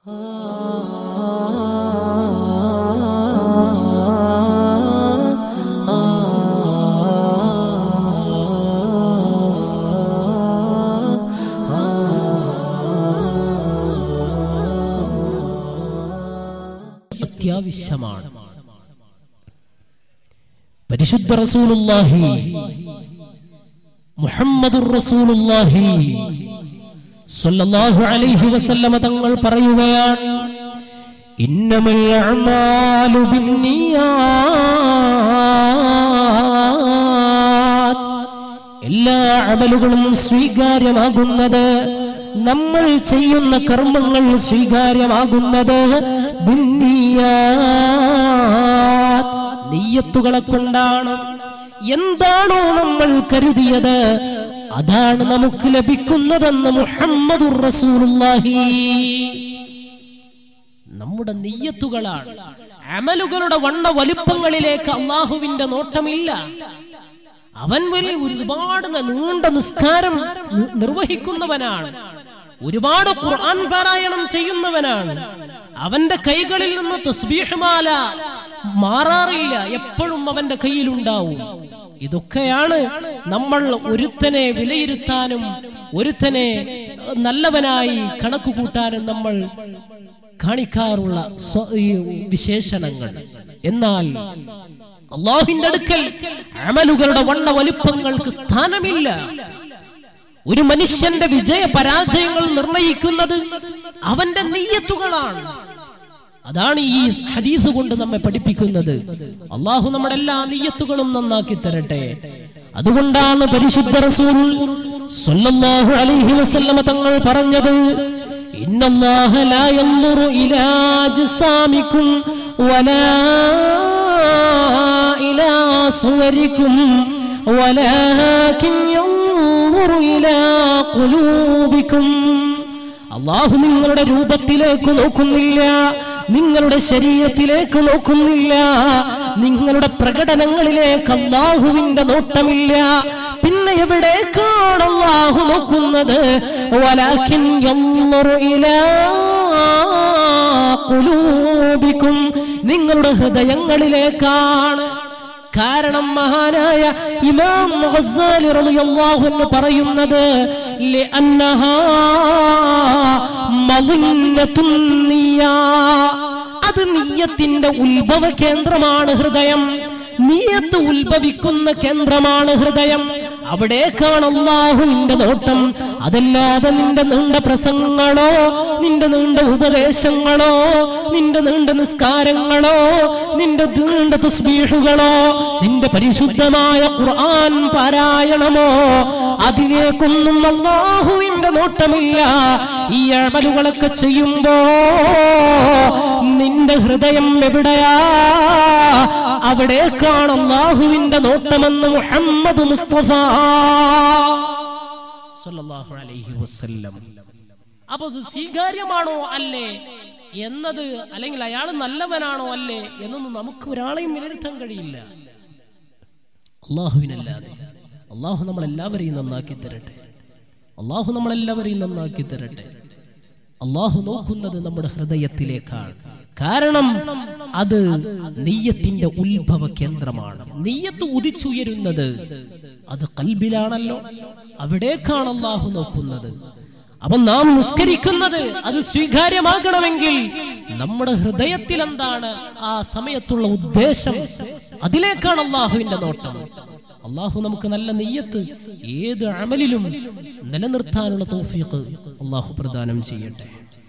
അത്യാവശ്യമാണ് പരിശുദ്ധ റസൂലുള്ളാഹി മുഹമ്മദുർ റസൂലുള്ളാഹി സ്വല്ലല്ലാഹു അലൈഹി വസല്ലമ തങ്ങൾ പറയുകയാണ് ഇന്നമൽ അഅ്മാലു ബിന്നിയാത്ത് എല്ലാ അമലുകളും സ്വീകാര്യമാകുന്നത് നമ്മൾ ചെയ്യുന്ന കർമ്മങ്ങൾ സ്വീകാര്യമാകുന്നത് ബിന്നിയാത്ത് നെയ്യത്തുകളെ കൊണ്ടാണ് എന്താണോ നമ്മൾ കരുതിയത് അതാണ് നമുക്ക് ലഭിക്കുന്നതെന്ന് മുഹമ്മദുർ റസൂലുള്ളാഹി നമ്മുടെ നെയ്യത്തുകളാണ് അമലുകളുടെ വണ്ണ വലുപ്പങ്ങളിലേക്ക് അള്ളാഹുവിന്റെ നോട്ടമില്ല അവൻ വലിയ ഒരുപാട് നീണ്ട നിസ്കാരം നി- നിർവഹിക്കുന്നവനാണ് ഒരുപാട് ഖുർആൻ പാരായണം ചെയ്യുന്നവനാണ് അവന്റെ കൈകളിൽ നിന്ന് തസ്ബീഹ് മാല മാറാറില്ല എപ്പോഴും അവന്റെ കയ്യിലുണ്ടാവും ഇതൊക്കെയാണ് നമ്മൾ ഒരുത്തനെ വിലയിരുത്താനും ഒരുത്തനെ നല്ലവനായി കണക്ക് കൂട്ടാനും നമ്മൾ കാണിക്കാറുള്ള സ്വ- ഈ വിശേഷണങ്ങൾ എന്നാൽ അള്ളാഹുവിന്റെ അടുക്കൽ അമലുകളുടെ വണ്ണ വലുപ്പങ്ങൾക്ക് സ്ഥാനമില്ല ഒരു മനുഷ്യന്റെ വിജയ പരാജയങ്ങൾ നിർണയിക്കുന്നത് അവന്റെ നെയ്യത്തുകളാണ് അതാണ് ഈ ഹദീസ് കൊണ്ട് നമ്മെ പഠിപ്പിക്കുന്നത് അള്ളാഹു നമ്മുടെ എല്ലാ നെയ്യത്തുകളും നന്നാക്കി തരട്ടെ അതുകൊണ്ടാണ് പരിശുദ്ധ റസൂൽ സ്വല്ലല്ലാഹു അലൈഹി വസല്ലമ തങ്ങൾ പറഞ്ഞത് ഇന്നല്ലാഹ ലാ യൻദുറു ഇലാ അജ്സാമിക്കും വലാ ഇലാ സുവരിക്കും ولكن ينظر إلى قلوبكم അള്ളാഹു നിങ്ങളുടെ രൂപത്തിലേക്ക് നോക്കുന്നില്ല നിങ്ങളുടെ ശരീരത്തിലേക്ക് നോക്കുന്നില്ല നിങ്ങളുടെ പ്രകടനങ്ങളിലേക്ക് അള്ളാഹുവിന്റെ നോട്ടമില്ല പിന്നെ എവിടേക്കാണ് അള്ളാഹു നോക്കുന്നത് വലാഖിൻ യൻദുറു ഇലാ ഖുലൂബിക്കും നിങ്ങളുടെ ഹൃദയങ്ങളിലേക്കാണ് കാരണം മഹാനായ ഇമാം ഗസ്സാലി റളിയല്ലാഹു അൻഹു പറയുന്നത് ലിഅന്നഹാ മളിന്നത്തുൻ നിയ്യ അത് നീയത്തിന്റെ ഉത്ഭവ കേന്ദ്രമാണ് ഹൃദയം നീയത്ത് ഉത്ഭവിക്കുന്ന കേന്ദ്രമാണ് ഹൃദയം അവിടേക്കാണ് അള്ളാഹുവിന്റെ നോട്ടം അതല്ലാതെ നിന്റെ നീണ്ട പ്രസംഗങ്ങളോ നിന്റെ നീണ്ട ഉപദേശങ്ങളോ നിന്റെ നീണ്ട നിസ്കാരങ്ങളോ നിന്റെ നീണ്ട തസ്ബീഷുകളോ നിന്റെ പരിശുദ്ധമായ ഖുർആൻ പാരായണമോ അതിലേക്കൊന്നും അള്ളാഹുവിന്റെ നോട്ടമില്ല ഈ അമലുകളൊക്കെ ചെയ്യുമ്പോ നിന്റെ ഹൃദയം എവിടെയാ അവിടേക്കാണ് അള്ളാഹുവിന്റെ നോട്ടമെന്ന് മുഹമ്മദ് മുസ്തഫ സല്ലല്ലാഹു അലൈഹി വസല്ലം അപ്പൊ ഇത് സ്വീകാര്യമാണോ അല്ലേ എന്നത് അല്ലെങ്കിൽ അയാൾ നല്ലവനാണോ അല്ലേ എന്നൊന്നും നമുക്ക് ഒരാളെയും വിലയിരുത്താൻ കഴിയില്ല അള്ളാഹുവിനല്ലാതെ അള്ളാഹു നമ്മളെല്ലാവരെയും നന്നാക്കി തരട്ടെ അള്ളാഹു നമ്മളെല്ലാവരെയും നന്നാക്കി തരട്ടെ അള്ളാഹു നോക്കുന്നത് നമ്മുടെ ഹൃദയത്തിലേക്കാണ് കാരണം അത് നെയ്യത്തിന്റെ ഉത്ഭവ കേന്ദ്രമാണ് നെയ്യത്ത് ഉദിച്ചുയരുന്നത് അത് കൽബിലാണല്ലോ അവിടേക്കാണ് അള്ളാഹു നോക്കുന്നത് അപ്പൊ നാം നിസ്കരിക്കുന്നത് അത് സ്വീകാര്യമാകണമെങ്കിൽ നമ്മുടെ ഹൃദയത്തിൽ എന്താണ് ആ സമയത്തുള്ള ഉദ്ദേശം അതിലേക്കാണ് അള്ളാഹുവിന്റെ നോട്ടം അള്ളാഹു നമുക്ക് നല്ല നെയ്യത്ത് ഏത് അമലിലും നിലനിർത്താനുള്ള തോഫീക്ക് അള്ളാഹു പ്രദാനം ചെയ്യട്ടെ